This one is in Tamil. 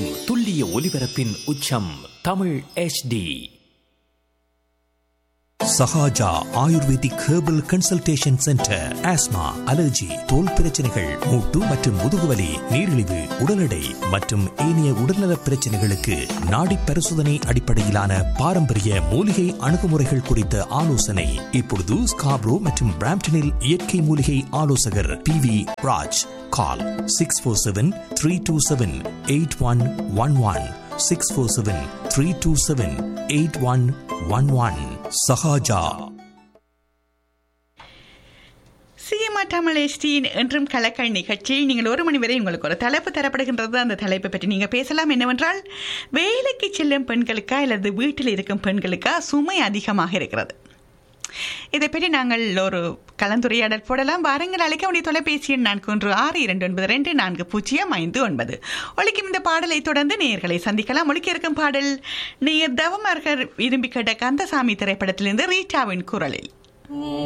திசையெங்கும் துல்லிய ஒலிபரப்பின் உச்சம் Tamil HD Sahaja ayurvedic herbal consultation centre asthma allergy தோல் பிரச்சனைகள் மூட்டு மற்றும் முதுகுவலி நீரிழிவு உடல் எடை மற்றும் ஏனைய உடல்நலப் பிரச்சனைகளுக்கு நாடி பரிசோதனை அடிப்படையிலான பாரம்பரிய மூலிகை அணுகுமுறைகள் குறித்த ஆலோசனை இப்பொழுது ஸ்காப்ரோ மற்றும் பிராம்டனில் இயற்கை மூலிகை ஆலோசகர் P V Raj call six four seven three two seven eight one one one six four seven three two seven eight one one one Sahaja CMR Tamil எஸ்டியின் என்றும் கலக்கல் நிகழ்ச்சியில் நீங்கள் ஒரு மணி வரை உங்களுக்கு ஒரு தலைப்பு தரப்படுகின்றது அந்த தலைப்பை பற்றி நீங்கள் பேசலாம் என்னவென்றால் வேலைக்கு செல்லும் பெண்களுக்கா அல்லது வீட்டில் இருக்கும் பெண்களுக்கா சுமை அதிகமாக இருக்கிறது இதை பற்றி நாங்கள் ஒரு கலந்துரையாடல் போடலாம் வாரங்கள் அழைக்க வேண்டிய தொலைபேசி எண் நான்கு ஒன்று ஆறு இரண்டு ஒன்பது ரெண்டு நான்கு பூஜ்ஜியம் ஐந்து ஒன்பது ஒழிக்கும் இந்த பாடலை தொடர்ந்து நேர்களை சந்திக்கலாம் ஒழிக்க இருக்கும் பாடல் நேர் தவமர்கள் விரும்பி கேட்ட கந்தசாமி திரைப்படத்திலிருந்து ரீட்டாவின் குரலில்